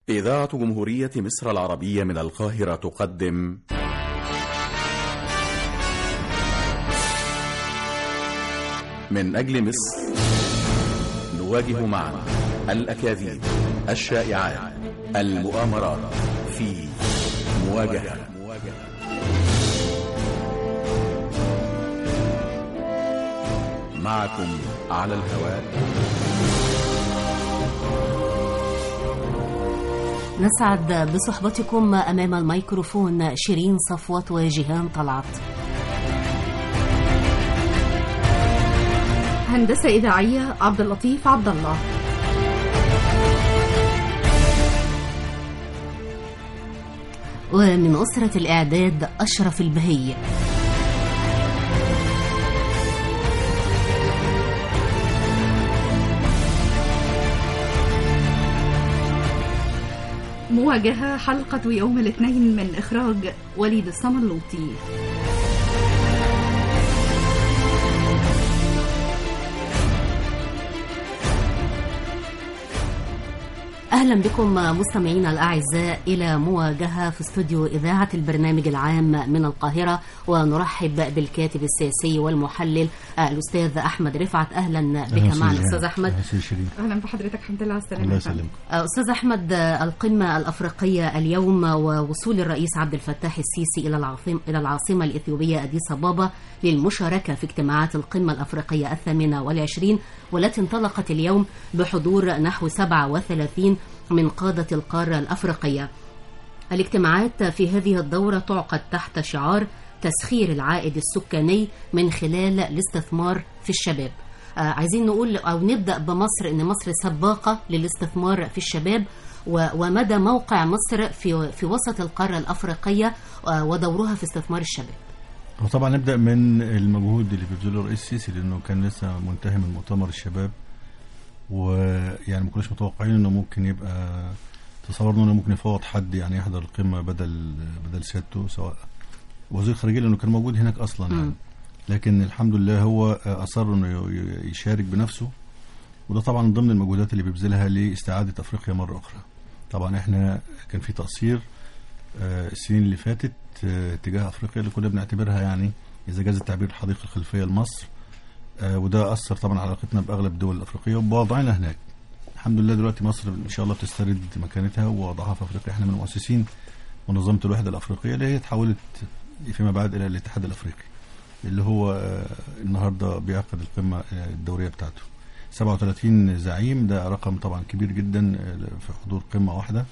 إذاعة جمهورية مصر العربية من القاهرة تقدم من أجل مصر نواجه معا الأكاذيب الشائعات المؤامرات في مواجهة معكم على الهواء نسعد بصحبتكم أمام الميكروفون شيرين صفوت وجيهان طلعت هندسة إذاعية عبد اللطيف عبد الله ومن أسرة الإعداد أشرف البهي مواجهة حلقة يوم الاثنين من إخراج وليد الصملوطي أهلا بكم مستمعينا الأعزاء إلى مواجهة في استوديو إذاعة البرنامج العام من القاهرة ونرحب بالكاتب السياسي والمحلل الأستاذ أحمد رفعت أهلا بك معنا أستاذ أحمد أهلا بحضرتك الحمد لله على السلامة الله يسلمك أستاذ أحمد القمة الأفريقية اليوم ووصول الرئيس عبد الفتاح السيسي إلى العاصمة إلى العاصمة الإثيوبية أديس أبابا للمشاركة في اجتماعات القمة الأفريقية الثامنة والعشرين والتي انطلقت اليوم بحضور نحو 37 من قادة القارة الأفريقية الاجتماعات في هذه الدورة تعقد تحت شعار تسخير العائد السكاني من خلال الاستثمار في الشباب آه عايزين نقول أو نبدأ بمصر إن مصر سباقة للاستثمار في الشباب ومدى موقع مصر في في وسط القارة الأفريقية آه ودورها في استثمار الشباب وطبعا نبدا من المجهود اللي بيبذله الرئيس السيسي لانه كان لسه منتهي من مؤتمر الشباب ويعني ما كناش متوقعين انه ممكن يبقى تصورنا انه ممكن يفوض حد يعني يحضر القمه بدل بدل سيادته سواء وزير الخارجيه لانه كان موجود هناك اصلا يعني لكن الحمد لله هو اصر انه يشارك بنفسه وده طبعا من ضمن المجهودات اللي بيبذلها لاستعاده افريقيا مره اخرى طبعا احنا كان في تقصير السنين اللي فاتت تجاه افريقيا اللي كنا بنعتبرها يعني اذا جاز التعبير الحديقه الخلفيه لمصر وده اثر طبعا على علاقتنا باغلب الدول الافريقيه وبوضعنا هناك الحمد لله دلوقتي مصر ان شاء الله بتسترد مكانتها ووضعها في افريقيا احنا من مؤسسين منظمه الوحده الافريقيه اللي هي تحولت فيما بعد الى الاتحاد الافريقي اللي هو النهارده بيعقد القمه الدوريه بتاعته 37 زعيم ده رقم طبعا كبير جدا في حضور قمه واحده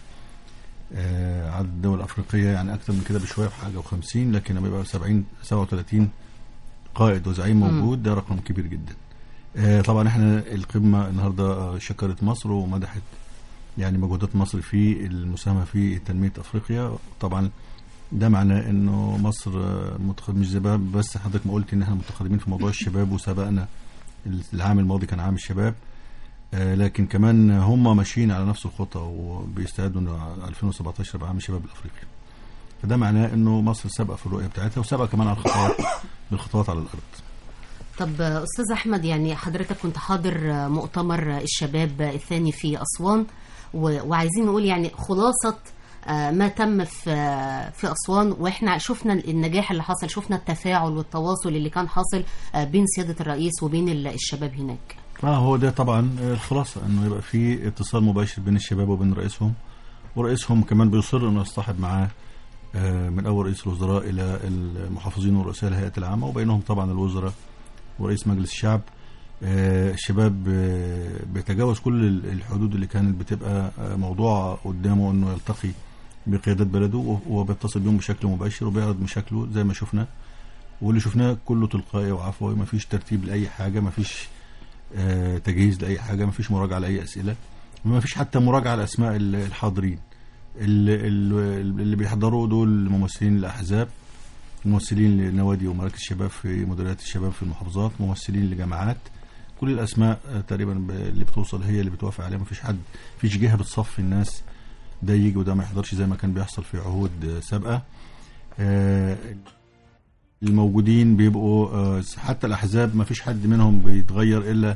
آه عدد الدول الافريقيه يعني اكثر من كده بشويه في حاجه و50 لكن لما يبقى 70 37 قائد وزعيم موجود ده رقم كبير جدا. آه طبعا احنا القمه النهارده شكرت مصر ومدحت يعني مجهودات مصر في المساهمه في تنميه افريقيا طبعا ده معناه انه مصر مش زي بس حضرتك ما قلت ان احنا متقدمين في موضوع الشباب وسبقنا العام الماضي كان عام الشباب آه لكن كمان هم ماشيين على نفس الخطى وبيستعدوا انه 2017 يبقى عام الشباب الافريقي. فده معناه انه مصر سابقه في الرؤيه بتاعتها وسابقه كمان على الخطوات بالخطوات على الارض. طب استاذ احمد يعني حضرتك كنت حاضر مؤتمر الشباب الثاني في اسوان وعايزين نقول يعني خلاصه ما تم في في اسوان واحنا شفنا النجاح اللي حصل شفنا التفاعل والتواصل اللي كان حاصل بين سياده الرئيس وبين الشباب هناك. اه هو ده طبعا الخلاصه انه يبقى في اتصال مباشر بين الشباب وبين رئيسهم ورئيسهم كمان بيصر انه يصطحب معاه من اول رئيس الوزراء الى المحافظين ورؤساء الهيئات العامه وبينهم طبعا الوزراء ورئيس مجلس الشعب الشباب بيتجاوز كل الحدود اللي كانت بتبقى موضوع قدامه انه يلتقي بقيادات بلده وبيتصل بيهم بشكل مباشر وبيعرض مشاكله زي ما شفنا واللي شفناه كله تلقائي وعفوي ما فيش ترتيب لاي حاجه ما فيش آه تجهيز لاي حاجه ما فيش مراجعه لاي اسئله ما فيش حتى مراجعه لاسماء الحاضرين اللي, اللي بيحضروا دول ممثلين الاحزاب ممثلين لنوادي ومراكز الشباب في مديريات الشباب في المحافظات ممثلين لجامعات كل الاسماء آه تقريبا اللي بتوصل هي اللي بتوافق عليها ما فيش حد فيش جهه بتصفي الناس ده يجي وده ما يحضرش زي ما كان بيحصل في عهود سابقه آه الموجودين بيبقوا حتى الاحزاب ما فيش حد منهم بيتغير الا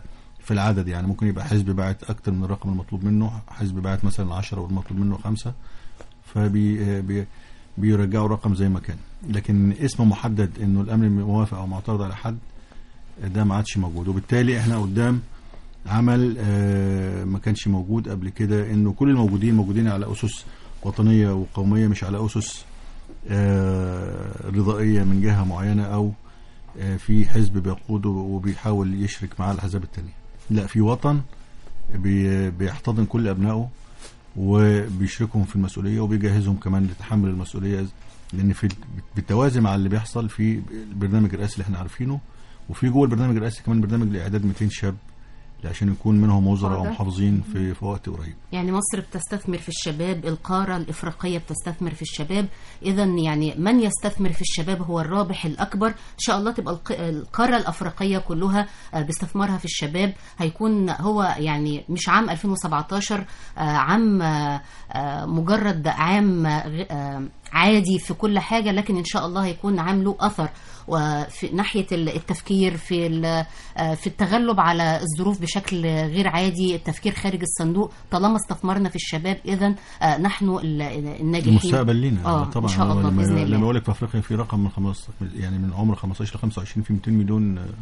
في العدد يعني ممكن يبقى حزب باعت اكتر من الرقم المطلوب منه حزب باعت مثلا 10 والمطلوب منه خمسة فبي بي بيرجعوا رقم زي ما كان لكن اسم محدد انه الامن موافق او معترض على حد ده ما عادش موجود وبالتالي احنا قدام عمل آه، ما كانش موجود قبل كده انه كل الموجودين موجودين على اسس وطنيه وقوميه مش على اسس آه، رضائيه من جهه معينه او آه، في حزب بيقوده وبيحاول يشرك معاه الاحزاب التانية لا في وطن بي- بيحتضن كل ابنائه وبيشركهم في المسؤوليه وبيجهزهم كمان لتحمل المسؤوليه لان في بالتوازي مع اللي بيحصل في البرنامج الرئاسي اللي احنا عارفينه وفي جوه البرنامج الرئاسي كمان برنامج لاعداد 200 شاب عشان يكون منهم وزراء واضح. ومحافظين في في وقت قريب يعني مصر بتستثمر في الشباب القارة الإفريقية بتستثمر في الشباب إذا يعني من يستثمر في الشباب هو الرابح الأكبر إن شاء الله تبقى الق- القارة الأفريقية كلها آه، باستثمارها في الشباب هيكون هو يعني مش عام 2017 آه، عام آه، آه، مجرد عام آه، غ- آه، عادي في كل حاجة لكن إن شاء الله هيكون عام له أثر وفي ناحية ال- التفكير في ال- آه، في التغلب على الظروف بشكل غير عادي التفكير خارج الصندوق طالما استثمرنا في الشباب إذا آه، نحن ال- الناجحين المستقبل لينا آه، طبعا إن شاء هو الله لما بإذن الله لما اقول لك في افريقيا في رقم من خمس يعني من عمر 15 ل 25 في 200 مليون آه،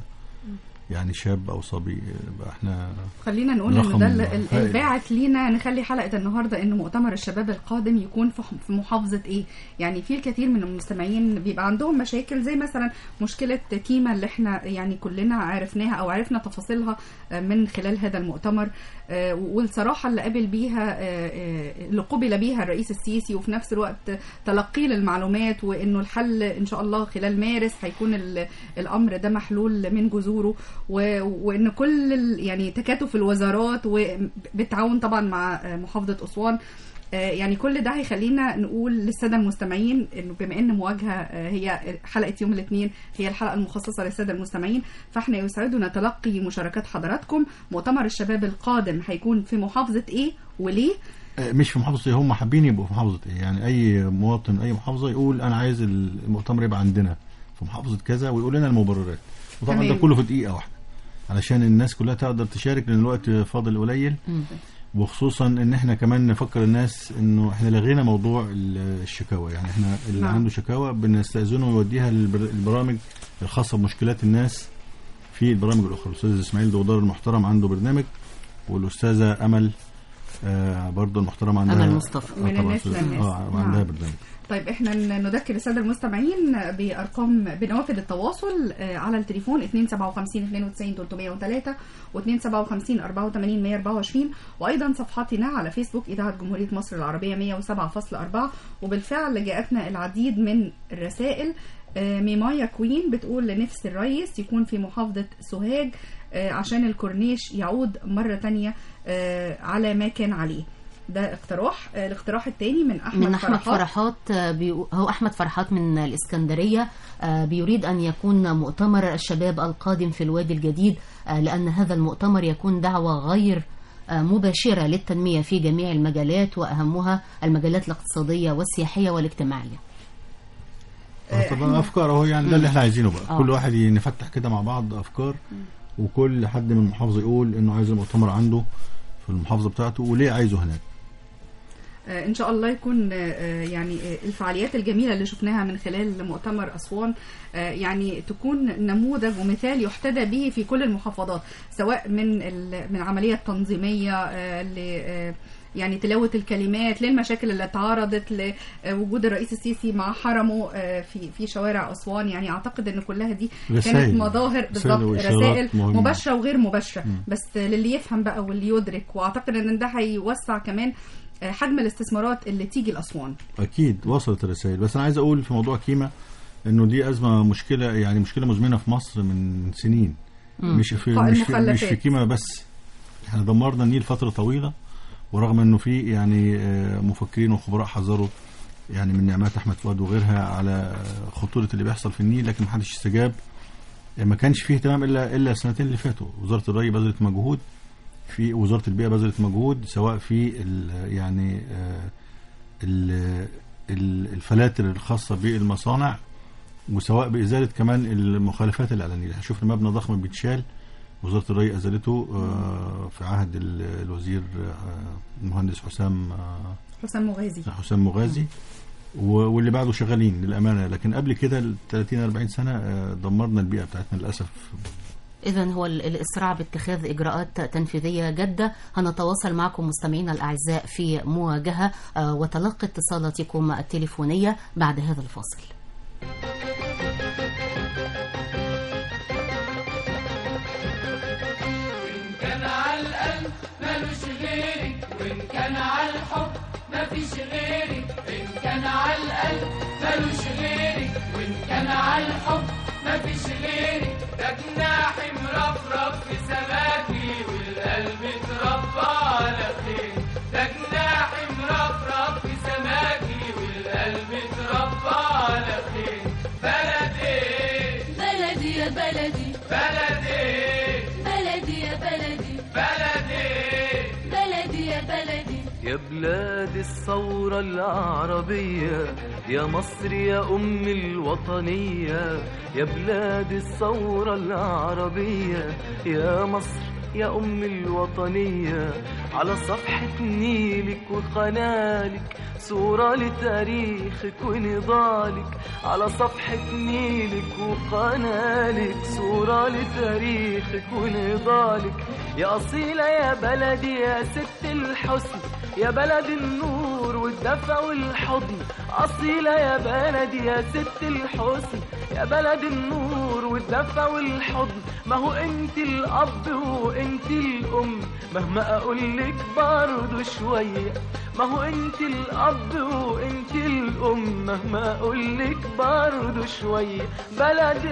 يعني شاب او صبي آه، بقى احنا خلينا نقول رقم ان ده ال- ال- هائل. الباعث لينا نخلي حلقه النهارده ان مؤتمر الشباب القادم يكون في في محافظه ايه يعني في الكثير من المستمعين بيبقى عندهم مشاكل زي مثلا مشكله كيما اللي احنا يعني كلنا عرفناها او عرفنا تفاصيلها آه، من خلال هذا المؤتمر آه، والصراحه اللي قابل بيها آه، آه، اللي قبل بيها الرئيس السيسي وفي نفس الوقت تلقيه للمعلومات وانه الحل ان شاء الله خلال مارس هيكون ال- الامر ده محلول من جذوره و- وان كل ال- يعني تكاتف الوزارات وبالتعاون طبعا مع آه، محافظه اسوان آه، يعني كل ده هيخلينا نقول للساده المستمعين انه بما ان مواجهه آه، هي حلقه يوم الاثنين هي الحلقه المخصصه للساده المستمعين فاحنا يسعدنا تلقي مشاركات حضراتكم مؤتمر الشباب القادم هيكون في محافظه ايه وليه آه، مش في محافظه ايه هم حابين يبقوا في محافظه ايه يعني اي مواطن اي محافظه يقول انا عايز المؤتمر يبقى عندنا في محافظه كذا ويقول لنا المبررات وطبعا ده تمام. كله في دقيقه واحده علشان الناس كلها تقدر تشارك لان الوقت فاضل قليل مم. وخصوصا ان احنا كمان نفكر الناس انه احنا لغينا موضوع ال- الشكاوى يعني احنا اللي نعم. عنده شكاوى بنستاذنه ويوديها للبرامج الخاصه بمشكلات الناس في البرامج الاخرى الاستاذ اسماعيل دودار المحترم عنده برنامج والاستاذه امل آه برضه المحترم عندها أمل مصطفى. آه من طبعاً الناس أستاذ- للناس. اه نعم. عندها برنامج طيب احنا ن- نذكر الساده المستمعين بارقام بنوافذ التواصل آه، على التليفون 257 92 303 و257 84 124 وايضا صفحاتنا على فيسبوك اذاعه جمهوريه مصر العربيه 107.4 وبالفعل جاءتنا العديد من الرسائل آه، ميمايا كوين بتقول لنفس الرئيس يكون في محافظه سوهاج آه، عشان الكورنيش يعود مره تانية آه، على ما كان عليه ده اقتراح آه، الاقتراح الثاني من احمد من احمد فرحات. فرحات آه، بيقو- هو احمد فرحات من الاسكندريه آه، بيريد ان يكون مؤتمر الشباب القادم في الوادي الجديد آه، لان هذا المؤتمر يكون دعوه غير آه، مباشره للتنميه في جميع المجالات واهمها المجالات الاقتصاديه والسياحيه والاجتماعيه. آه طبعا افكار اهو يعني ده اللي احنا عايزينه بقى آه. كل واحد نفتح كده مع بعض افكار وكل حد من المحافظه يقول انه عايز المؤتمر عنده في المحافظه بتاعته وليه عايزه هناك آه، ان شاء الله يكون آه، يعني آه، الفعاليات الجميله اللي شفناها من خلال مؤتمر اسوان آه، يعني تكون نموذج ومثال يحتذى به في كل المحافظات سواء من ال- من عمليه تنظيميه آه، ل آه، يعني تلاوة الكلمات للمشاكل اللي اتعرضت لوجود الرئيس السيسي مع حرمه آه، في في شوارع اسوان يعني اعتقد ان كلها دي كانت رسائل. مظاهر رسائل بالظبط وإشارات رسائل مهمة. مباشره وغير مباشره بس للي يفهم بقى واللي يدرك واعتقد ان ده هيوسع كمان آه، حجم الاستثمارات اللي تيجي لاسوان اكيد وصلت الرسائل بس انا عايز اقول في موضوع كيما انه دي ازمه مشكله يعني مشكله مزمنه في مصر من سنين مش في قائم مش في, مش مخلفات. في كيما بس احنا دمرنا النيل فتره طويله ورغم انه في يعني آه، مفكرين وخبراء حذروا يعني من نعمات احمد فؤاد وغيرها على خطوره اللي بيحصل في النيل لكن محدش استجاب ما كانش فيه اهتمام الا الا السنتين اللي فاتوا وزاره الري بذلت مجهود في وزاره البيئه بذلت مجهود سواء في ال- يعني آه، ال- ال- الفلاتر الخاصه بالمصانع وسواء بازاله كمان المخالفات الاعلانيه شفنا مبنى ضخم بيتشال وزاره الري ازالته آه، في عهد ال- الوزير آه، المهندس حسام آه، حسام مغازي حسام مغازي و- واللي بعده شغالين للامانه لكن قبل كده ال 30 40 سنه آه، دمرنا البيئه بتاعتنا للاسف إذا هو ال- الإسراع باتخاذ إجراءات تنفيذية جادة هنتواصل معكم مستمعينا الأعزاء في مواجهة آه، وتلقي اتصالاتكم التليفونية بعد هذا الفاصل كان على القلب ملوش غيري وإن كان على الحب مفيش غيري إن كان على القلب ملوش غيري وإن كان على الحب مفيش غيري ده جناحي مرفرف في سماكي والقلب اتربى على خير ده جناحي مرفرف في سماكي والقلب اتربى على خير بلدي بلدي يا بلدي بلدي بلدي يا بلدي بلدي بلدي يا بلدي يا بلاد الثورة العربية يا مصر يا أم الوطنية يا بلاد الثورة العربية يا مصر يا أم الوطنية على صفحة نيلك وقنالك صورة لتاريخك ونضالك على صفحة نيلك وقنالك صورة لتاريخك ونضالك يا أصيلة يا بلدي يا ست الحسن يا بلد النور والدفى والحضن أصيلة يا بلدي يا ست الحسن يا بلد النور والدفى والحضن ما هو انت الأب وانت الأم مهما أقولك برضو شوية ما هو انت الأب وانت الأم مهما أقولك برضو شوية بلدي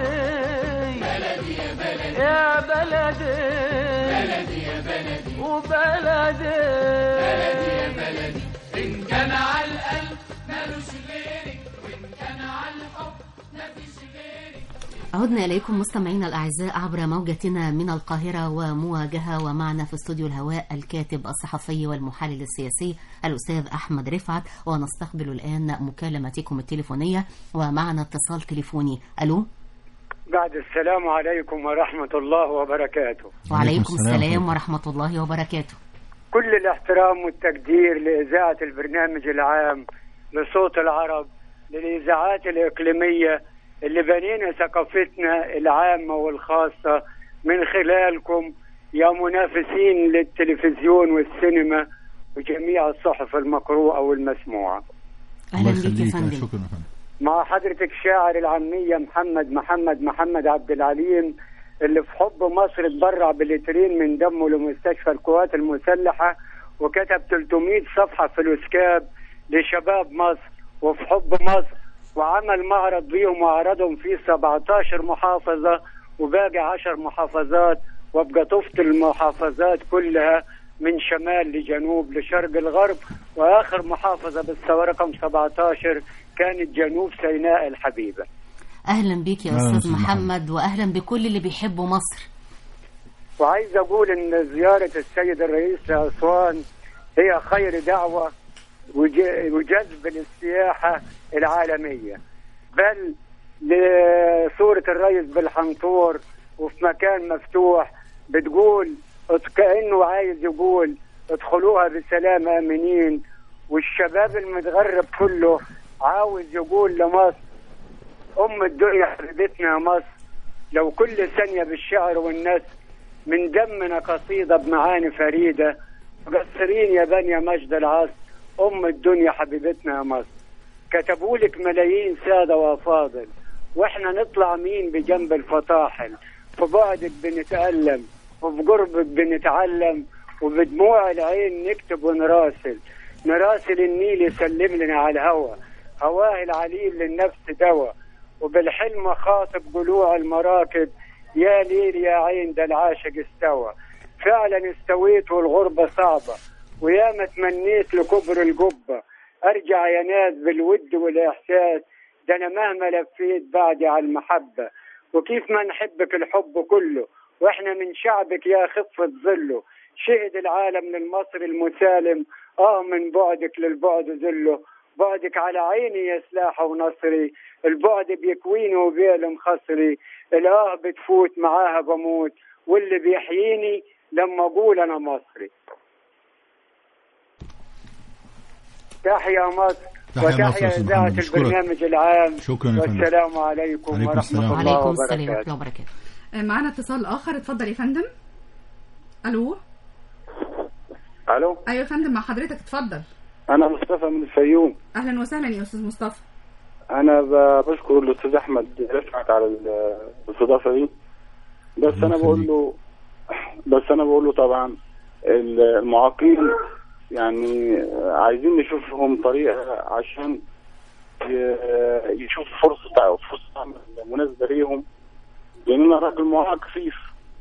بلدي يا بلدي يا بلدي بلدي يا بلدي وبلدي بلدي يا بلدي إن كان على القلب ملوش غيري وإن كان على الحب مفيش غيري عدنا إليكم مستمعينا الأعزاء عبر موجتنا من القاهرة ومواجهة ومعنا في استوديو الهواء الكاتب الصحفي والمحلل السياسي الأستاذ أحمد رفعت ونستقبل الآن مكالمتكم التليفونية ومعنا اتصال تليفوني ألو بعد السلام عليكم ورحمة الله وبركاته وعليكم السلام السلام ورحمة الله وبركاته كل الاحترام والتقدير لإذاعة البرنامج العام لصوت العرب للإذاعات الإقليمية اللي بنينا ثقافتنا العامة والخاصة من خلالكم يا منافسين للتلفزيون والسينما وجميع الصحف المقروءة والمسموعة أهلا الله بك يا يخليك. فندم شكرا يا فندم مع حضرتك شاعر العامية محمد محمد محمد عبد العليم اللي في حب مصر اتبرع بلترين من دمه لمستشفى القوات المسلحة وكتب 300 صفحة فلوسكاب لشباب مصر وفي حب مصر وعمل معرض بيهم وعرضهم في 17 محافظة وباقي 10 محافظات وابقى طفت المحافظات كلها من شمال لجنوب لشرق الغرب واخر محافظه بالسوا رقم 17 كانت جنوب سيناء الحبيبه. أهلا بك يا أهلا أستاذ أستاذ محمد وأهلا بكل اللي بيحبوا مصر وعايز اقول ان زياره السيد الرئيس لاسوان هي خير دعوه وج- وجذب للسياحه العالميه بل لصوره الرئيس بالحنطور وفي مكان مفتوح بتقول ات- كانه عايز يقول ادخلوها بسلام امنين والشباب المتغرب كله عاوز يقول لمصر ام الدنيا حبيبتنا يا مصر لو كل ثانيه بالشعر والنثر من دمنا قصيدة بمعاني فريدة مقصرين يا بني مجد العصر أم الدنيا حبيبتنا يا مصر كتبوا لك ملايين سادة وأفاضل وإحنا نطلع مين بجنب الفطاحل في بعدك بنتألم وفي قربك بنتعلم وبدموع العين نكتب ونراسل نراسل النيل يسلم لنا على الهوى هواه العليل للنفس دواء وبالحلم خاطب جلوع المراكب يا ليل يا عين ده العاشق استوى فعلا استويت والغربة صعبة وياما تمنيت لكبر القبة ارجع يا ناس بالود والاحساس ده انا مهما لفيت بعدي على المحبة وكيف ما نحبك الحب كله واحنا من شعبك يا خفة ظله شهد العالم للمصري المسالم اه من بعدك للبعد ذله بعدك على عيني يا سلاح ونصري البعد بيكويني وبيلم خصري الاه بتفوت معاها بموت واللي بيحييني لما اقول انا مصري تحيا مصر تحيا مصر يا وتحيا أستاذ اذاعه محمد. نشكرك. البرنامج العام شكرا يا فندم. والسلام عليكم عليكم ورحمه السلام. الله وعليكم السلام ورحمة وبركاته الله وبركاته آه، معانا اتصال اخر اتفضل يا فندم الو الو ايوه يا فندم مع حضرتك اتفضل انا مصطفى من الفيوم اهلا وسهلا يا استاذ مصطفى انا ب- بشكر الاستاذ احمد رفعت على ال- الاستضافه دي بس الله انا بقول له بس انا بقول له طبعا ال- المعاقين يعني عايزين نشوف لهم طريقه عشان ي- يشوفوا فرصه فرصه عمل مناسبه ليهم لان انا راجل معاق كفيف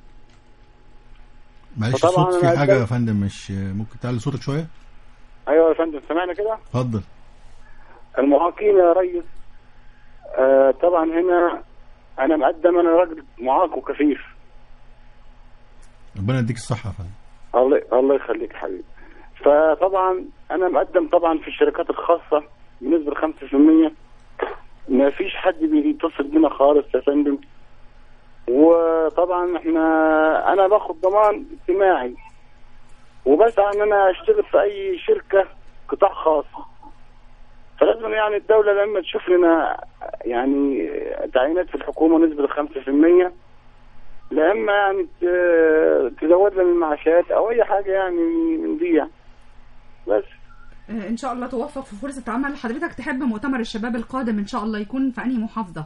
معلش فطبعاً الصوت في أنا حاجه أتكلم- يا فندم مش ممكن تعلي صوتك شويه ايوه يا فندم سمعنا كده اتفضل المعاقين يا ريس آه طبعا هنا انا مقدم انا راجل معاق وكفيف ربنا يديك الصحه يا فندم الله الله يخليك يا حبيبي فطبعا انا مقدم طبعا في الشركات الخاصه بنسبه 5% ما فيش حد بيتصل بينا خالص يا فندم وطبعا احنا انا باخد ضمان اجتماعي وبسعى ان انا اشتغل في اي شركه قطاع خاص فلازم يعني الدوله لما تشوف لنا يعني تعيينات في الحكومه نسبه 5% لا اما يعني ت- تزود لنا المعاشات او اي حاجه يعني من دي يعني. بس آه، ان شاء الله توفق في فرصه عمل حضرتك تحب مؤتمر الشباب القادم ان شاء الله يكون في انهي محافظه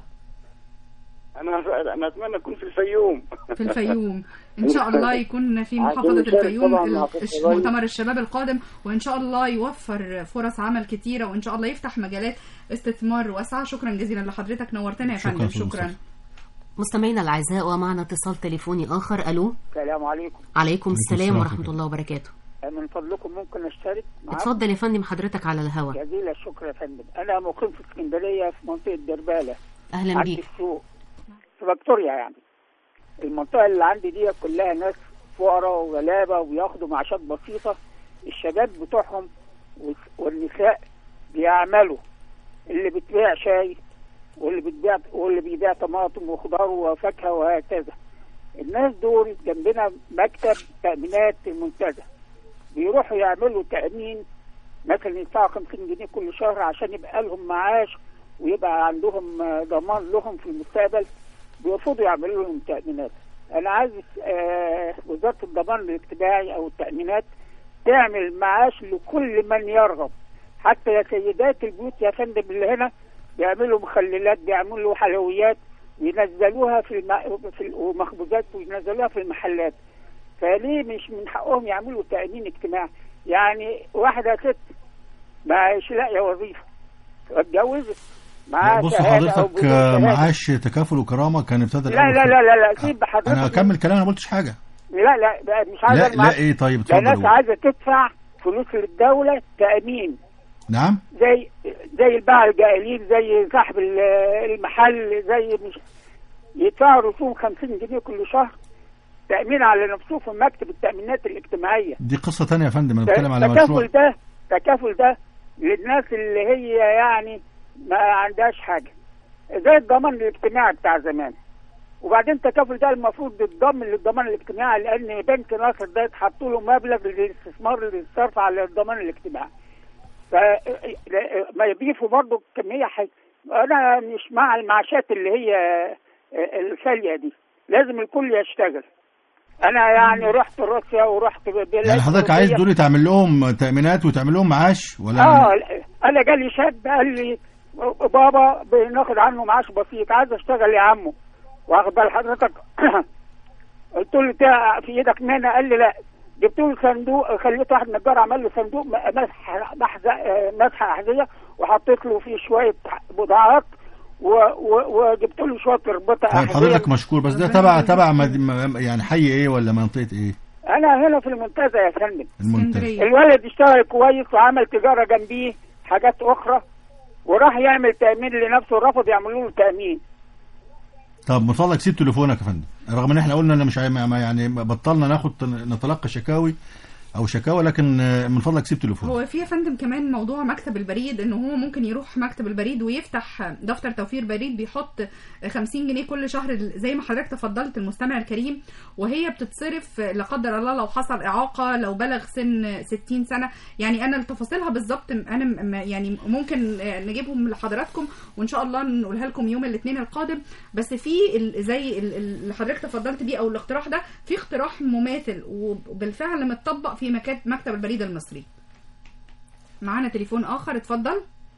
انا انا اتمنى اكون في الفيوم في الفيوم ان شاء الله يكون في عشان محافظه نشارك الفيوم طبعاً ال- مع الش- قطاع مؤتمر الشباب القادم وان شاء الله يوفر فرص عمل كتيره وان شاء الله يفتح مجالات استثمار واسعه شكرا جزيلا لحضرتك نورتنا يا شكراً فندم أستاذ شكرا مصطفى. مستمعينا الأعزاء ومعنا اتصال تليفوني آخر ألو السلام عليكم عليكم السلام السلام ورحمة ورحمة الله وبركاته من فضلكم ممكن اشترك اتفضل يا فندم حضرتك على الهوا جزيل الشكر يا فندم انا مقيم في اسكندريه في منطقه درباله أهلا عند بيك السوق في فيكتوريا يعني المنطقه اللي عندي دي كلها ناس فقراء وغلابه وبياخدوا معاشات بسيطه الشباب بتوعهم والس- والنساء بيعملوا اللي بتبيع شاي واللي بتبيع واللي بيبيع طماطم وخضار وفاكهه وهكذا الناس دول جنبنا مكتب تأمينات المنتزه بيروحوا يعملوا تأمين مثلا يدفعوا 50 جنيه كل شهر عشان يبقى لهم معاش ويبقى عندهم آه، ضمان لهم في المستقبل بيرفضوا يعملوا لهم تأمينات أنا عايز آه، وزارة الضمان الاجتماعي أو التأمينات تعمل معاش لكل من يرغب حتى يا سيدات البيوت يا فندم اللي هنا بيعملوا مخللات بيعملوا حلويات وينزلوها في الم... في ال- ومخبوزات وينزلوها في المحلات فليه مش من حقهم يعملوا تأمين اجتماعي يعني واحدة ست مش لاقية وظيفة اتجوزت معاها بص شهادة أو حضرتك بدون آه، شهادة. معاش تكافل وكرامه كان ابتدى لا الأول لا في- لا لا لا سيب حضرتك انا اكمل كلام انا ما قلتش حاجه لا لا بقى مش عايز لا المعاش. لا ايه طيب ده ناس اتفضل عايزة تدفع فلوس للدولة تأمين نعم زي زي الباعة الجائلين زي صاحب ال- المحل زي مش يدفعوا رسوم 50 جنيه كل شهر تأمين على نفسه في مكتب التأمينات الاجتماعية دي قصه تانية يا فندم انا بتكلم على التكافل مشروع ده تكافل ده للناس اللي هي يعني ما عندهاش حاجة زي الضمان الاجتماعي بتاع زمان وبعدين التكافل ده المفروض يتضمن للضمان الاجتماعي لان بنك ناصر ده اتحط له مبلغ للاستثمار للصرف على الضمان الاجتماعي ف ما يضيفوا برضه كميه حاجة. انا مش مع المعاشات اللي هي الخاليه دي لازم الكل يشتغل انا يعني رحت روسيا ورحت بلاد يعني حضرتك عايز أوروبية. دول تعمل لهم تامينات وتعمل لهم معاش ولا اه انا جالي شاب قال لي بابا بناخد عنه معاش بسيط عايز اشتغل يا عمو واخد بال حضرتك قلت له "تا- في ايدك نانا قال لي لا جبت له صندوق خليت واحد نجار عمل له صندوق م- مسح محزق آه، مسح احذيه وحطيت له فيه شويه بضاعات و- و- وجبت له شويه ربطه طيب احذيه حضرتك مشكور بس ده تبع تبع مد- م- يعني حي ايه ولا منطقه ايه انا هنا في المنتزه يا فندم المنتزه اسكندريه الولد اشتغل كويس وعمل تجارة جنبيه حاجات أخرى وراح يعمل تأمين لنفسه ورفض يعملوا له تأمين طب من فضلك سيب تليفونك يا فندم رغم ان احنا قلنا ان مش عاي- ما- يعني بطلنا ناخد نتلقى شكاوي او شكاوى لكن آه، من فضلك سيب تليفون هو في يا فندم كمان موضوع مكتب البريد ان هو ممكن يروح مكتب البريد ويفتح دفتر توفير بريد بيحط 50 جنيه كل شهر زي ما حضرتك تفضلت المستمع الكريم وهي بتتصرف لا قدر الله لو حصل اعاقه لو بلغ سن 60 سنه يعني انا تفاصيلها بالظبط انا م- يعني ممكن نجيبهم لحضراتكم وان شاء الله نقولها لكم يوم الاثنين القادم بس في ال- زي ال- ال- اللي حضرتك تفضلت بيه او الاقتراح ده في اقتراح مماثل وبالفعل متطبق في مكات- مكتب البريد المصري معانا تليفون اخر اتفضل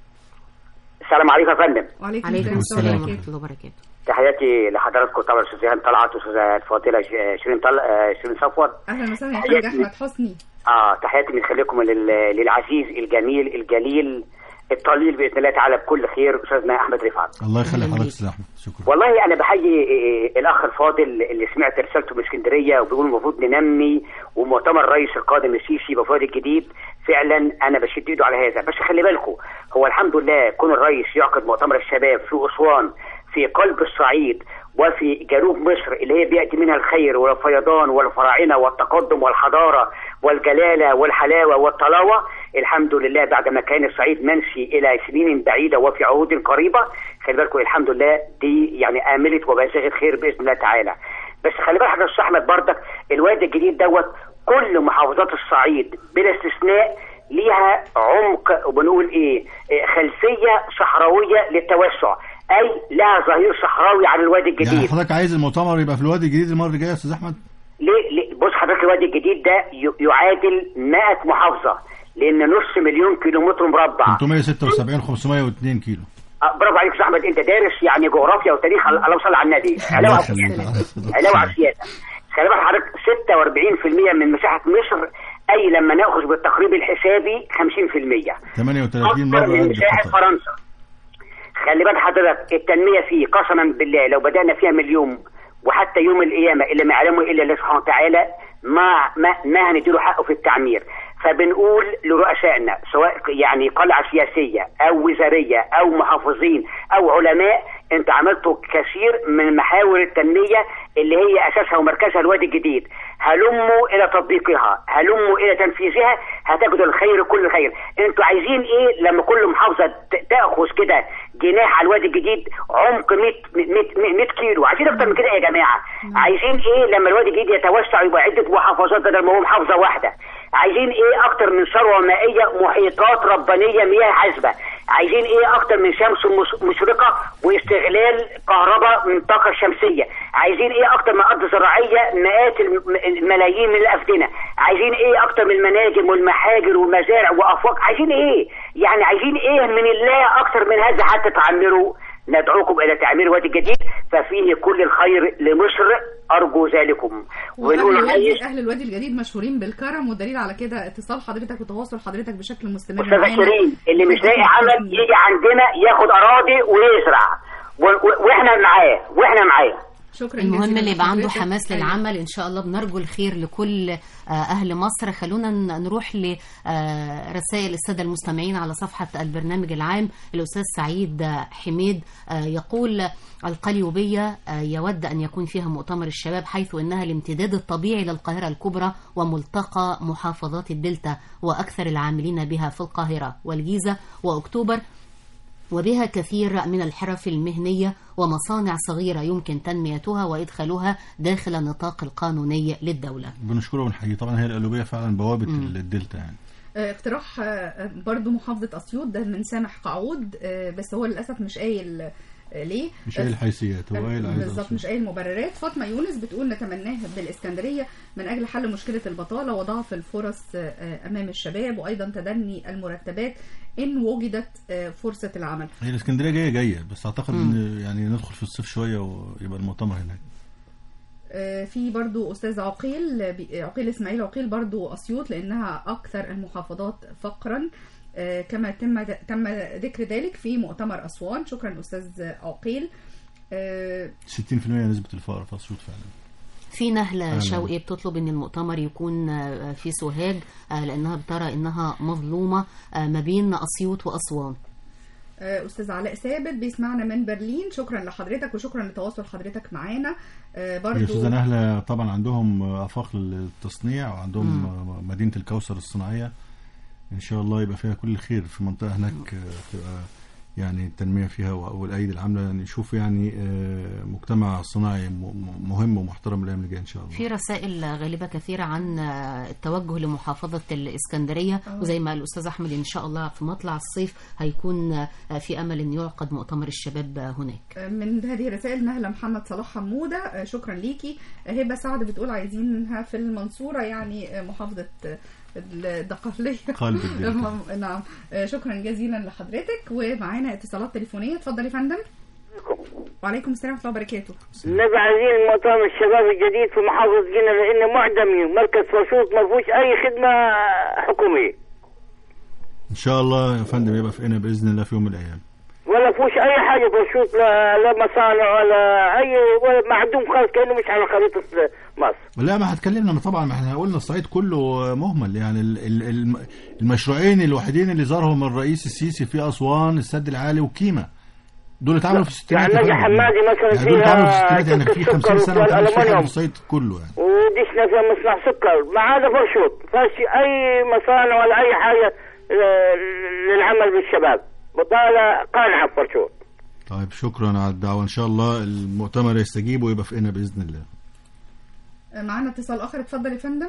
السلام عليكم يا فندم وعليكم عليكم السلام السلام ورحمه ورحمة الله الله وبركاته تحياتي لحضراتكم طبعا استاذ جيهان طلعت واستاذ الفاضله ش- شيرين طل... آه، شيرين صفوت اهلا وسهلا يا حاج احمد حسني اه تحياتي من خليكم لل... للعزيز الجميل الجليل الطليل باذن الله تعالى بكل خير استاذنا احمد رفعت الله يخلي أهلاً حضرتك بيك. استاذ احمد شكرا والله انا بحيي آه، الاخ الفاضل اللي سمعت رسالته من اسكندريه وبيقول المفروض ننمي ومؤتمر الرئيس القادم السيسي بفؤاد الجديد فعلا انا بشد ايده على هذا بس خلي بالكم هو الحمد لله كون الرئيس يعقد مؤتمر الشباب في اسوان في قلب الصعيد وفي جنوب مصر اللي هي بياتي منها الخير والفيضان والفراعنه والتقدم والحضاره والجلاله والحلاوه والطلاوه الحمد لله بعد ما كان الصعيد منسي الى سنين بعيده وفي عهود قريبه خلي بالكم الحمد لله دي يعني املت وبازغت خير باذن الله تعالى بس خلي بالك حضرتك استاذ احمد بردك الوادي الجديد دوت كل محافظات الصعيد بلا استثناء ليها عمق وبنقول ايه إيه، خلفيه صحراويه للتوسع اي لها ظهير صحراوي على الوادي يعني الجديد حضرتك عايز المؤتمر يبقى في الوادي الجديد المره الجايه يا استاذ احمد ليه, ليه بص حضرتك الوادي الجديد ده ي- يعادل 100 محافظه لان نص مليون كيلومتر مربع 376 502 كيلو آه، برافو عليك يا أستاذ احمد انت دارس يعني جغرافيا وتاريخ ال- اللهم صل على النبي علاوه الله على يخليك. السياسه علاوه على السياسه خلي بالك حضرتك 46% من مساحه مصر اي لما ناخذ بالتقريب الحسابي 50% 38 اكثر مره من قد مساحه خطر فرنسا خلي بالك حضرتك التنميه فيه قسما بالله لو بدانا فيها من اليوم وحتى يوم القيامه اللي ما يعلمه الا الله سبحانه وتعالى ما ما, ما هنديله حقه في التعمير فبنقول لرؤسائنا سواء يعني قلعه سياسيه او وزاريه او محافظين او علماء انت عملتوا كثير من محاور التنميه اللي هي اساسها ومركزها الوادي الجديد هلموا الى تطبيقها هلموا الى تنفيذها هتجدوا الخير كل خير انتوا عايزين ايه لما كل محافظه ت- تاخذ كده جناح على الوادي الجديد عمق 100 100 100 كيلو عايزين اكتر من كده يا جماعه عايزين ايه لما الوادي الجديد يتوسع ويبقى عده محافظات بدل ما هو محافظه واحده عايزين ايه اكتر من ثروه مائيه محيطات ربانيه مياه عذبه عايزين ايه اكتر من شمس مش- مشرقه واستغلال كهرباء من طاقه شمسيه عايزين ايه اكتر من ارض زراعيه مئات الم- الملايين من الافدنه عايزين ايه اكتر من المناجم والمحاجر والمزارع وافواق عايزين ايه يعني عايزين ايه من الله اكتر من هذا حتى تعمروا ندعوكم الى تعمير وادي الجديد ففيه كل الخير لمصر ارجو ذلكم واهل ونقول الوادي عايز اهل الوادي الجديد مشهورين بالكرم والدليل على كده اتصال حضرتك وتواصل حضرتك بشكل مستمر استاذ معانا. شيرين اللي مش لاقي عمل يجي عندنا ياخد اراضي ويزرع و- و- واحنا معاه واحنا معاه شكرا المهم جزيلا اللي يبقى عنده لحضرتك. حماس أيوة. للعمل ان شاء الله بنرجو الخير لكل آه، اهل مصر خلونا ن- نروح لرسائل الساده المستمعين على صفحه البرنامج العام الاستاذ سعيد آه، حميد آه، يقول القليوبيه آه، يود ان يكون فيها مؤتمر الشباب حيث انها الامتداد الطبيعي للقاهره الكبرى وملتقى محافظات الدلتا واكثر العاملين بها في القاهره والجيزه واكتوبر وبها كثير من الحرف المهنية ومصانع صغيرة يمكن تنميتها وإدخالها داخل النطاق القانوني للدولة بنشكره ونحييه طبعا هي القلوبيه فعلا بوابه الدلتا يعني آه، اقتراح آه، برضو محافظة أسيوط ده من سامح قعود آه، بس هو للأسف مش قايل آه، ليه مش قايل الحيثيات هو قايل عايز بالظبط أصول. مش قايل مبررات فاطمة يونس بتقول نتمناه بالإسكندرية من أجل حل مشكلة البطالة وضعف الفرص آه، أمام الشباب وأيضا تدني المرتبات إن وجدت آه، فرصة العمل هي الاسكندريه جايه جايه بس اعتقد ان يعني ندخل في الصيف شويه ويبقى المؤتمر هناك آه، في برضو أستاذ عقيل آه، بي- عقيل إسماعيل عقيل برضو أسيوط لأنها أكثر المحافظات فقرا آه، كما تم تم ذكر ذلك في مؤتمر أسوان شكرا أستاذ عقيل آه، 60% نسبه الفقر في اسيوط فعلا في نهلة أهلا. شوقي بتطلب ان المؤتمر يكون آه، في سوهاج آه، لانها بترى انها مظلومة آه، ما بين اسيوط واسوان آه، استاذ علاء ثابت بيسمعنا من برلين شكرا لحضرتك وشكرا لتواصل حضرتك معانا آه، يا برضو استاذه نهله طبعا عندهم افاق للتصنيع وعندهم مدينه الكوثر الصناعيه ان شاء الله يبقى فيها كل خير في منطقه هناك آه، تبقى يعني التنميه فيها و- والايدي العامله نشوف يعني آه، مجتمع صناعي م- م- مهم ومحترم الايام اللي جايه ان شاء الله في رسائل غالبة كثيرة عن آه، التوجه لمحافظة الإسكندرية وزي ما الأستاذ أحمد إن شاء الله في مطلع الصيف هيكون آه، في أمل أن يعقد مؤتمر الشباب آه، هناك من هذه الرسائل نهله محمد صلاح حموده آه، شكرا ليكي آه، هبه سعد بتقول عايزينها في المنصوره يعني آه، محافظه آه، الدقهليه قلب الدلتا. نعم آه، شكرا جزيلا لحضرتك ومعانا اتصالات تليفونيه اتفضل يا فندم وعليكم السلام ورحمه الله وبركاته نبقى عايزين مؤتمر الشباب الجديد في محافظة جنة لأنه معدمي مركز فرشوط ما فيهوش أي خدمة حكومية ان شاء الله يا فندم يبقى في هنا باذن الله في يوم من الايام ولا فيهوش أي حاجة فرشوط لا, لا مصانع ولا أي ولا معدوم خالص كأنه مش على خريطة مصر لا ما هتكلمنا ما طبعا ما احنا قلنا الصعيد كله مهمل يعني ال- ال- الم- المشروعين الوحيدين اللي ظهرهم الرئيس السيسي في اسوان السد العالي وكيمه دول اتعملوا في الستينات يعني يا نجي فندم. حمادي مثلا يعني دول اتعملوا في فيها الستينات يعني في شركة 50 سنه ما سكر كانش في حاجه في والألمنيوم. الصعيد كله يعني وديشنا فيها مصنع سكر ما عدا فرشوط فاش أي مصانع ولا أي حاجة آه، للعمل بالشباب بطالة قانعة بفرشوط طيب شكرا على الدعوه ان شاء الله المؤتمر يستجيب ويبقى في هنا باذن الله آه، معانا اتصال اخر اتفضل يا فندم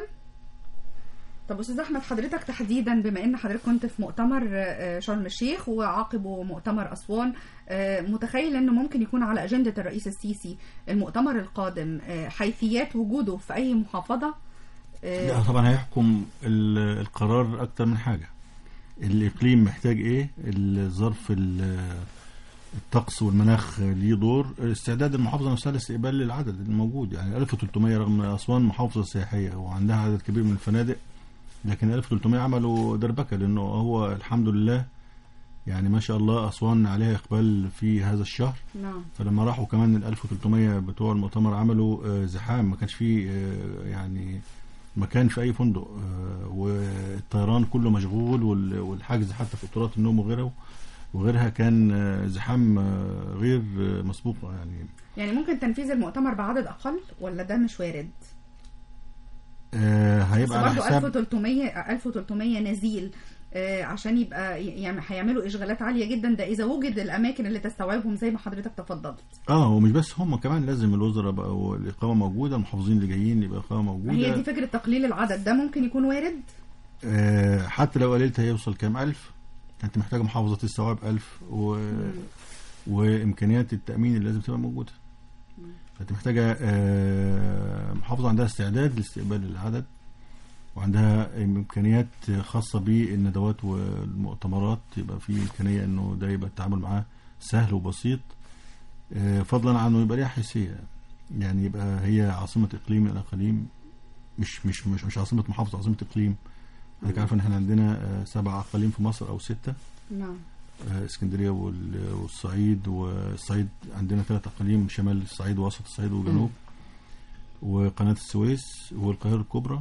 طب استاذ احمد حضرتك تحديدا بما ان حضرتك كنت في مؤتمر آه، شرم الشيخ وعاقبه مؤتمر اسوان آه، متخيل انه ممكن يكون على اجنده الرئيس السيسي المؤتمر القادم آه، حيثيات وجوده في اي محافظه آه، لا طبعا هيحكم ال- القرار اكتر من حاجه الاقليم محتاج ايه الظرف ال- الطقس والمناخ ليه دور استعداد المحافظه نفسها لاستقبال العدد الموجود يعني 1300 رغم اسوان محافظه سياحيه وعندها عدد كبير من الفنادق لكن 1300 عملوا دربكه لانه هو الحمد لله يعني ما شاء الله اسوان عليها اقبال في هذا الشهر نعم فلما راحوا كمان ال 1300 بتوع المؤتمر عملوا آه، زحام ما كانش فيه آه، يعني مكان في اي فندق آه، والطيران كله مشغول وال- والحجز حتى في اوضات النوم وغيره وغيرها كان آه، زحام آه، غير آه، مسبوق يعني يعني ممكن تنفيذ المؤتمر بعدد اقل ولا ده مش وارد آه، بس هيبقى على برضه حساب 1300 1300 نزيل آه، عشان يبقى يعني هيعملوا اشغالات عاليه جدا ده اذا وجد الاماكن اللي تستوعبهم زي ما حضرتك تفضلت اه ومش بس هم كمان لازم الوزراء بقى الاقامه موجوده المحافظين اللي جايين يبقى اقامه هي موجوده دي فكره تقليل العدد ده ممكن يكون وارد آه، حتى لو قللت هيوصل كام ألف أنت محتاج محافظة تستوعب ألف و... وإمكانيات التأمين اللي لازم تبقى موجودة فأنت محتاجة آه، محافظة عندها استعداد لاستقبال العدد وعندها إمكانيات خاصة بالندوات والمؤتمرات يبقى في إمكانية إنه ده يبقى التعامل معاه سهل وبسيط آه، فضلا عنه يبقى ليها حيثية يعني يبقى هي عاصمة إقليم من الأقاليم مش مش مش مش عاصمة محافظة عاصمة إقليم حضرتك عارف ان احنا عندنا آه، سبع اقاليم في مصر او سته نعم آه، اسكندريه وال- والصعيد والصعيد عندنا ثلاث اقاليم شمال الصعيد ووسط الصعيد وجنوب وقناه السويس والقاهره الكبرى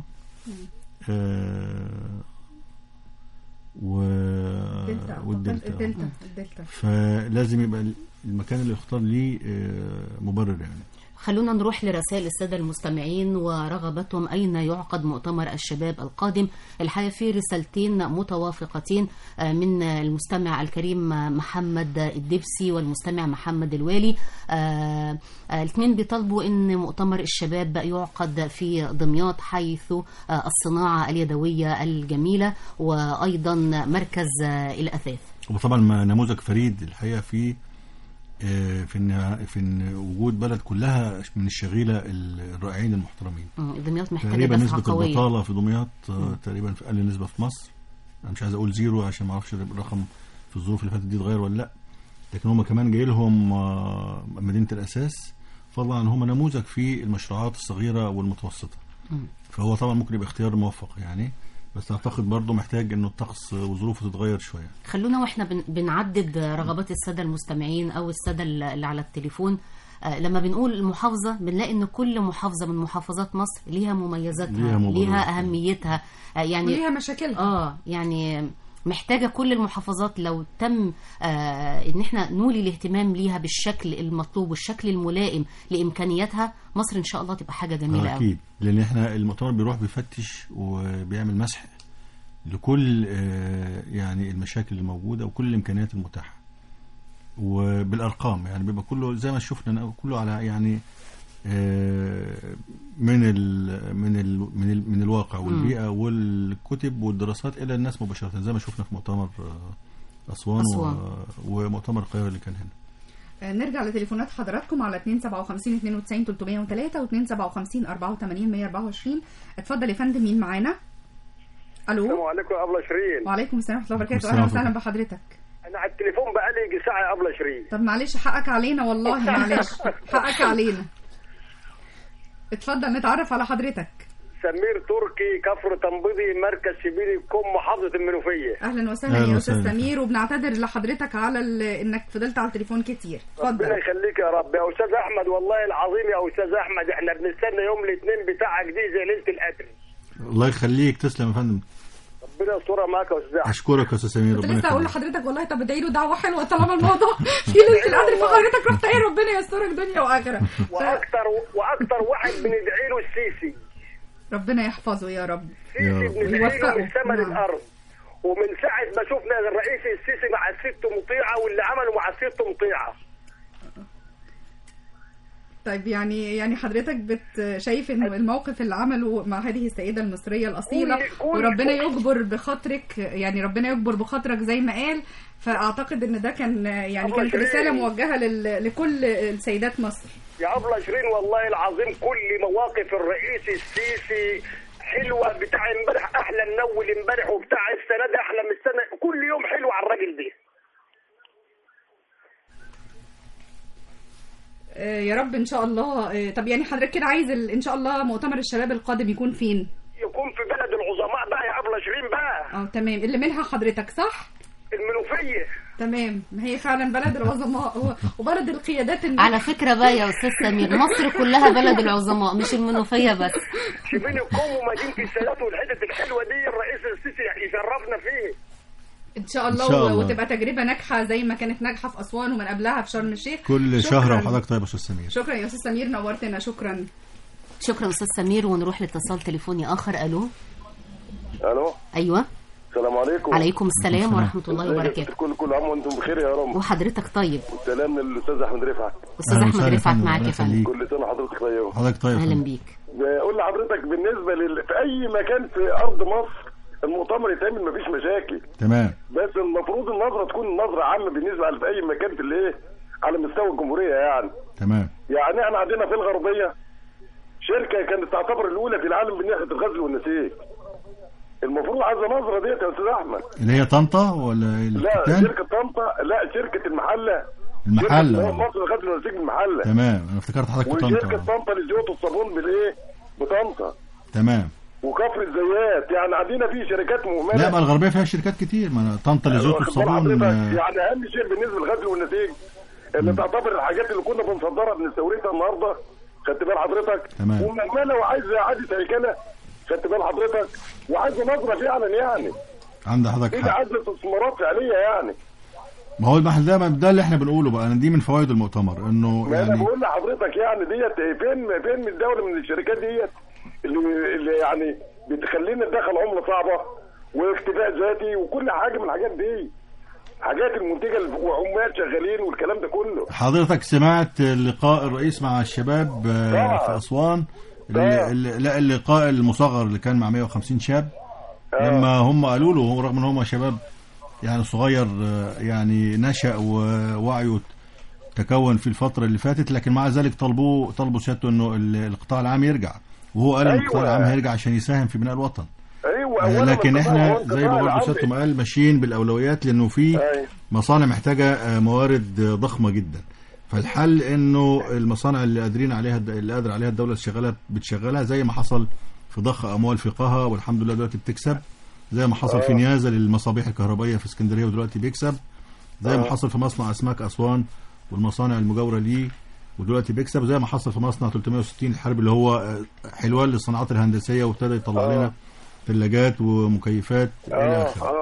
آه، و دلتا والدلتا الدلتا الدلتا فلازم يبقى المكان اللي يختار ليه آه، مبرر يعني خلونا نروح لرسائل السادة المستمعين ورغبتهم أين يعقد مؤتمر الشباب القادم الحقيقة في رسالتين متوافقتين آه، من المستمع الكريم محمد الدبسي والمستمع محمد الوالي آه، آه، الاثنين بيطالبوا أن مؤتمر الشباب يعقد في دمياط حيث آه، الصناعة اليدوية الجميلة وأيضا مركز آه، الأثاث وطبعا ما- نموذج فريد الحقيقه في آه، في ان في ان وجود بلد كلها من الشغيله الرائعين المحترمين مم، دمياط محتاجة تقريبا دفعة نسبه قوية البطاله في دمياط آه، تقريبا في اقل نسبه في مصر انا مش عايز اقول زيرو عشان ما اعرفش الرقم في الظروف اللي فاتت دي اتغير ولا لا لكن هم كمان جاي لهم آه، مدينه الاساس فضلا عن هم نموذج في المشروعات الصغيره والمتوسطه مم. فهو طبعا ممكن يبقى اختيار موفق يعني بس اعتقد برضه محتاج انه الطقس وظروفه تتغير شويه خلونا واحنا بن- بنعدد رغبات الساده المستمعين او الساده اللي على التليفون آه، لما بنقول المحافظه بنلاقي ان كل محافظه من محافظات مصر ليها مميزاتها ليها مبررات. ليها اهميتها آه، يعني وليها مشاكلها اه يعني محتاجه كل المحافظات لو تم آه ان احنا نولي الاهتمام ليها بالشكل المطلوب والشكل الملائم لامكانياتها مصر ان شاء الله تبقى حاجه جميله آه، قوي اكيد لان احنا المؤتمر بيروح بيفتش وبيعمل مسح لكل آه، يعني المشاكل الموجوده وكل الامكانيات المتاحه وبالارقام يعني بيبقى كله زي ما شفنا كله على يعني آه، من ال من ال من ال من الواقع والبيئه والكتب والدراسات الى الناس مباشره زي ما شفنا في مؤتمر آه، اسوان, أسوان. و- ومؤتمر القاهره اللي كان هنا آه، نرجع لتليفونات حضراتكم على 257 92 303 و 257 84 124 اتفضل يا فندم مين معانا؟ السلام الو عليكم يا ابله شيرين وعليكم السلام ورحمه الله وبركاته السلام اهلا وسهلا ورحمة بحضرتك انا على التليفون بقالي يجي ساعه يا ابله شيرين طب معلش حقك علينا والله معلش حقك علينا اتفضل نتعرف على حضرتك سمير تركي كفر تنبيضي مركز شبيلي كوم محافظه المنوفيه اهلا وسهلا أهلا يا استاذ وسهلا. سمير وبنعتذر لحضرتك على ال- انك فضلت على التليفون كتير ربنا اتفضل يخليك يا رب يا استاذ احمد والله العظيم يا استاذ احمد احنا بنستنى يوم الاثنين بتاعك دي زي ليله القدر الله يخليك تسلم يا فندم ربنا يسترها معاك يا استاذ احمد اشكرك يا استاذ سمير كنت ربنا لسه اقول يخليك لحضرتك والله طب ادعي له دعوه حلوه طالما الموضوع في ليله القدر فحضرتك رحت ايه ربنا يسترك دنيا واخره ف- واكتر واكتر واحد بندعي له السيسي ربنا يحفظه يا رب السيسي يا رب. بندعي له ويوفقه. من ثمن نعم. الارض ومن ساعه ما شفنا الرئيس السيسي مع الست مطيعه واللي عمله مع الست مطيعه طيب يعني يعني حضرتك بت شايف انه الموقف اللي عمله مع هذه السيده المصريه الاصيله كل- كل- وربنا يجبر بخاطرك يعني ربنا يجبر بخاطرك زي ما قال فاعتقد ان ده كان يعني الله كانت يكرمك. رساله موجهه لل- لكل السيدات مصر يا ابله شيرين والله العظيم كل مواقف الرئيس السيسي حلوه بتاع امبارح احلى من اول امبارح وبتاع السنه دي احلى من السنه كل يوم حلو على الراجل ده آه، يا رب ان شاء الله آه، طب يعني حضرتك كده عايز ال- ان شاء الله مؤتمر الشباب القادم يكون فين يكون في بلد العظماء بقى يا ابله شيرين بقى اه تمام اللي منها حضرتك صح المنوفيه تمام ما هي فعلا بلد العظماء و- وبلد القيادات الناجحة. على فكره بقى يا استاذ سمير مصر كلها بلد العظماء مش المنوفيه بس شبين الكوم ومدينه السادات والحتت الحلوه دي الرئيس السيسي يشرفنا فيه ان شاء الله, إن شاء الله. وتبقى تجربه ناجحه زي ما كانت ناجحه في اسوان ومن قبلها في شرم الشيخ كل شكراً. شهر وحضرتك طيب يا استاذ سمير شكرا يا استاذ سمير نورتنا شكرا شكرا استاذ سمير ونروح لاتصال تليفوني اخر الو الو ايوه السلام عليكم عليكم السلام ورحمه الله وبركاته كل كل عام وانتم بخير يا رب وحضرتك طيب والسلام للاستاذ احمد رفعت استاذ أهلا احمد وسهلا رفعت فندم، معاك الله يا فندم يخليك. كل سنه حضرتك طيب حضرتك طيب يا اهلا فندم. بيك بقول لحضرتك بالنسبه لل... في اي مكان في ارض مصر المؤتمر يتعمل مفيش مشاكل تمام بس المفروض النظره تكون نظره عامه بالنسبه في اي مكان في الايه على مستوى الجمهوريه يعني تمام يعني احنا عندنا في الغربيه شركه كانت تعتبر الاولى في العالم من ناحيه الغزل والنسيج المفروض عايزه نظره ديت يا استاذ احمد اللي هي طنطا ولا لا الكتان شركه طنطا لا شركه المحله المحلة. شركة مصر الغزل والنسيج المحله تمام انا افتكرت حضرتك في وشركه طنطا طنطا للزيوت والصابون بالايه بطنطا تمام وكفر الزيات يعني عندنا في شركات مهمله لا بقى الغربيه فيها شركات كتير ما أنا طنطا لزيوت واخد بال والصابون حضرتك؟ آه، يعني اهم شيء بالنسبه للغزل والنسيج اللي تعتبر الحاجات اللي كنا بنصدرها بنستوردها النهارده خدت بال حضرتك تمام. ومهمله وعايزه اعاده هيكله خدت بال حضرتك وعايزه نظره فعلا يعني عند حضرتك دي حق عايزه استثمارات فعليه يعني ما هو المحل ده ده اللي احنا بنقوله بقى أنا دي من فوائد المؤتمر انه ما انا يعني بقول لحضرتك يعني ديت فين فين من الدوله من الشركات ديت اللي, اللي يعني بتخلينا ندخل عمله صعبه واكتفاء ذاتي وكل حاجه من الحاجات دي حاجات المنتجه وعمال شغالين والكلام ده كله حضرتك سمعت لقاء الرئيس مع الشباب آه، طبعا. في اسوان طبعا. اللي- اللي- لا اللقاء المصغر اللي كان مع 150 شاب آه. لما هم قالوا له هو رغم ان هم شباب يعني صغير آه، يعني نشأ ووعيه تكون في الفترة اللي فاتت لكن مع ذلك طلبوه طلبوا سيادته انه ال- القطاع العام يرجع وهو قال ان أيوة. القطاع العام هيرجع عشان يساهم في بناء الوطن ايوه آه، أولاً لكن القطاع احنا هو زي القطاع ما برضه العام. سيادته ما قال ماشيين بالاولويات لانه في أيوة. مصانع محتاجه آه، موارد آه، ضخمه جدا فالحل انه المصانع اللي قادرين عليها اللي قادر عليها الدوله تشغلها بتشغلها زي ما حصل في ضخ اموال في قها والحمد لله دلوقتي بتكسب زي ما حصل في نيازه للمصابيح الكهربائيه في اسكندريه ودلوقتي بيكسب زي ما حصل في مصنع اسماك اسوان والمصانع المجاوره ليه ودلوقتي بيكسب زي ما حصل في مصنع 360 الحرب اللي هو آه، حلوان للصناعات الهندسيه وابتدى يطلع لنا ثلاجات ومكيفات الى اه اخره اه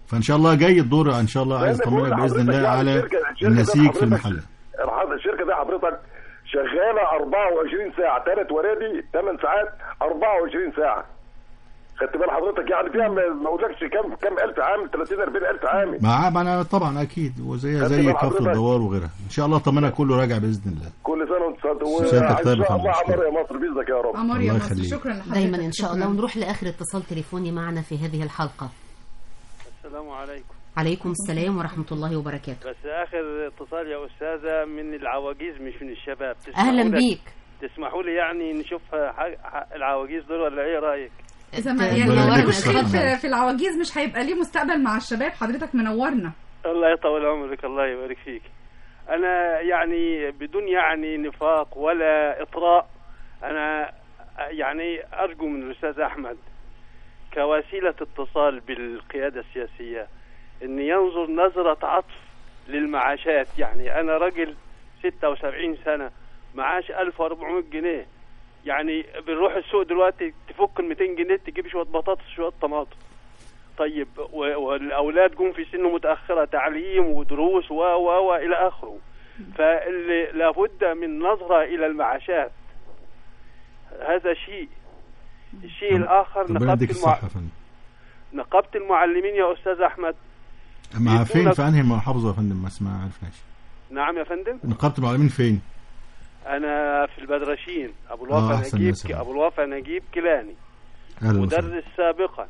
فان شاء الله جاي الدور ان شاء الله عايز لأن بقول اطمنك باذن لحضرتك الله يعني على الشركة- الشركة النسيج ده في حضرتك- المحل الحض- الشركه دي حضرتك شغاله 24 ساعه ثلاث ورادي 8 ساعات 24 ساعه خدت بال حضرتك يعني فيها ما ما اقولكش كم كم الف عامل 30 40 الف عامل مع ما انا طبعا اكيد وزيها خدت زي بال كفر حضرتك؟ الدوار وغيرها ان شاء الله طمنك كله راجع باذن الله كل سنه وانت سعد سيادتك وان طيب يا شاء فندم. الله عمر يا مصر باذنك يا رب عمر يا الله مصر يخليك. شكرا لحضرتك دايما ان شاء شكراً. الله ونروح لاخر اتصال تليفوني معنا في هذه الحلقه السلام عليكم عليكم السلام ورحمه الله وبركاته بس اخر اتصال يا استاذه من العواجيز مش من الشباب تسمحوا اهلا لي- بيك تسمحوا لي يعني نشوف ح- ح- العواجيز دول ولا ايه رايك اذا ما ربنا يعني يبارك مفيش فيك. خير في- في العواجيز مش هيبقى ليه مستقبل مع الشباب حضرتك منورنا الله يطول عمرك الله يبارك فيك انا يعني بدون يعني نفاق ولا اطراء انا يعني ارجو من الاستاذ احمد كوسيله اتصال بالقياده السياسيه ان ينظر نظره عطف للمعاشات يعني انا راجل 76 سنه معاش 1400 جنيه يعني بنروح السوق دلوقتي تفك ال 200 جنيه تجيب شويه بطاطس شويه طماطم طيب و- والاولاد جم في سن متاخره تعليم ودروس و و و الى اخره فاللي لابد من نظره الى المعاشات هذا شيء الشيء الاخر ربنا نقابه يديك المع... الصحه يا فندم نقابه المعلمين يا استاذ احمد مع فين يكون- في انهي محافظه يا فندم بس ما عرفناش نعم يا فندم نقابه المعلمين فين انا في البدرشين ابو آه، الوفا أحسن نجيب ناس يا فندم. ابو الوفا نجيب كيلاني اهلا وسهلا مدرس سابقا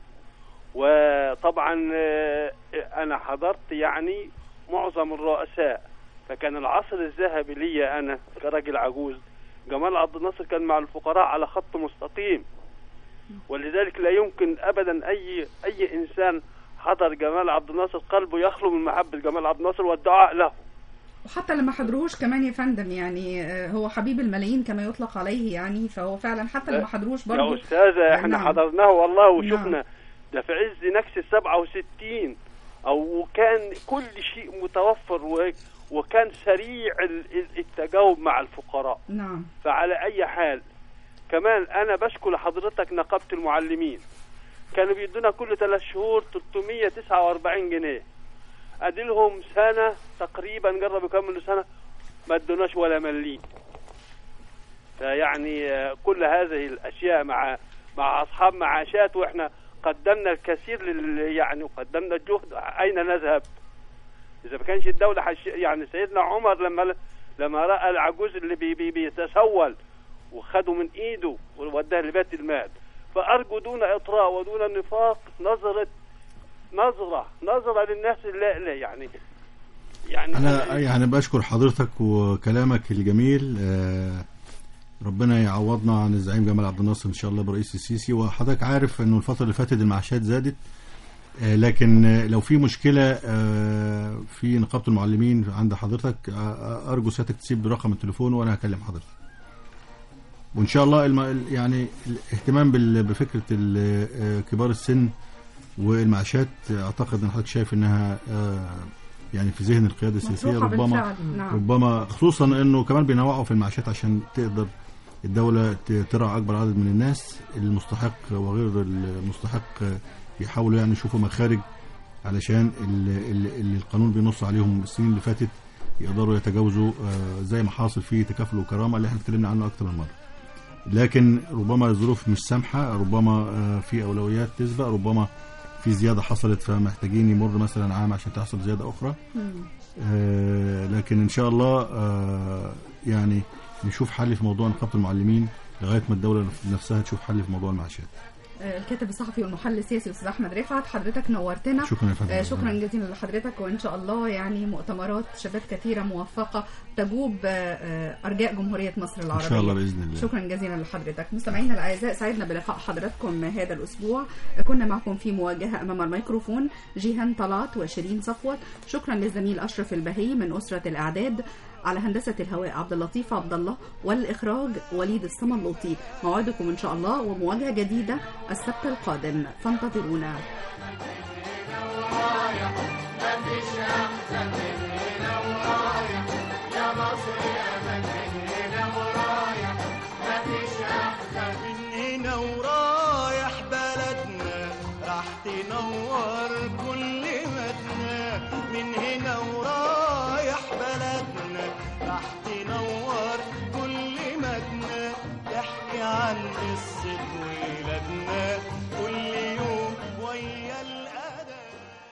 وطبعا آه، انا حضرت يعني معظم الرؤساء فكان العصر الذهبي لي انا كراجل عجوز جمال عبد الناصر كان مع الفقراء على خط مستقيم ولذلك لا يمكن ابدا اي اي انسان حضر جمال عبد الناصر قلبه يخلو من محبه جمال عبد الناصر والدعاء له وحتى لما حضروهوش كمان يا فندم يعني آه، هو حبيب الملايين كما يطلق عليه يعني فهو فعلا حتى لما حضروهوش يا برضه استاذه احنا نعم. حضرناه والله وشفنا نعم. ده في عز نكسة 67 او كان كل شيء متوفر و... وكان سريع ال- ال- التجاوب مع الفقراء نعم فعلى اي حال كمان انا بشكر لحضرتك نقابه المعلمين كانوا بيدونا كل ثلاث شهور 349 جنيه ادي لهم سنه تقريبا قرب يكملوا سنه ما ادوناش ولا مليم فيعني آه، كل هذه الاشياء مع مع اصحاب معاشات واحنا قدمنا الكثير لل يعني وقدمنا الجهد اين نذهب؟ اذا ما كانش الدوله حش يعني سيدنا عمر لما لما راى العجوز اللي بي بي بيتسول وخده من ايده ووداه لبيت المال فارجو دون اطراء ودون نفاق نظره نظره نظره للناس اللي لا يعني يعني انا يعني بشكر حضرتك وكلامك الجميل آه، ربنا يعوضنا عن الزعيم جمال عبد الناصر ان شاء الله برئيس السيسي وحضرتك عارف انه الفتره اللي فاتت المعاشات زادت آه، لكن آه، لو في مشكله آه، في نقابه المعلمين عند حضرتك آه، ارجو سيادتك تسيب رقم التليفون وانا هكلم حضرتك وان شاء الله الم... يعني الاهتمام بال... بفكره ال- آه، كبار السن والمعاشات آه، اعتقد ان حضرتك شايف انها آه، يعني في ذهن القياده السياسيه مطروحة ربما بالفعل، نعم. ربما خصوصا انه كمان بينوعوا في المعاشات عشان تقدر الدولة ت- ترعى أكبر عدد من الناس المستحق وغير المستحق يحاولوا يعني يشوفوا مخارج علشان ال- ال- اللي القانون بينص عليهم السنين اللي فاتت يقدروا يتجاوزوا آه، زي ما حاصل في تكافل وكرامة اللي احنا اتكلمنا عنه أكتر من مرة لكن ربما الظروف مش سامحة ربما آه، في أولويات تسبق ربما في زيادة حصلت فمحتاجين يمر مثلا عام عشان تحصل زيادة أخرى آه، لكن ان شاء الله آه، يعني نشوف حل في موضوع نقابه المعلمين لغايه ما الدوله نفسها تشوف حل في موضوع المعاشات آه، الكاتب الصحفي والمحلل السياسي استاذ احمد رفعت حضرتك نورتنا شكرا يا فندم. آه، شكرا جزيلا لحضرتك وان شاء الله يعني مؤتمرات شباب كثيره موفقه تجوب آه، آه، ارجاء جمهوريه مصر العربيه شاء الله بإذن الله. شكرا جزيلا لحضرتك مستمعينا الاعزاء سعدنا بلقاء حضراتكم هذا الاسبوع كنا معكم في مواجهه امام الميكروفون جيهان طلعت وشيرين صفوت شكرا للزميل اشرف البهي من اسره الاعداد على هندسه الهواء عبد اللطيف عبد الله والاخراج وليد الصملوطي موعدكم ان شاء الله ومواجهه جديده السبت القادم فانتظرونا مفيش أحسن من هنا ورايح يا مصر يا من من هنا ورايح مفيش أحسن من هنا ورايح بلدنا راح تنور كل ما من هنا ورايح بلدنا راح تنور كل مدنا تحكي عن قصة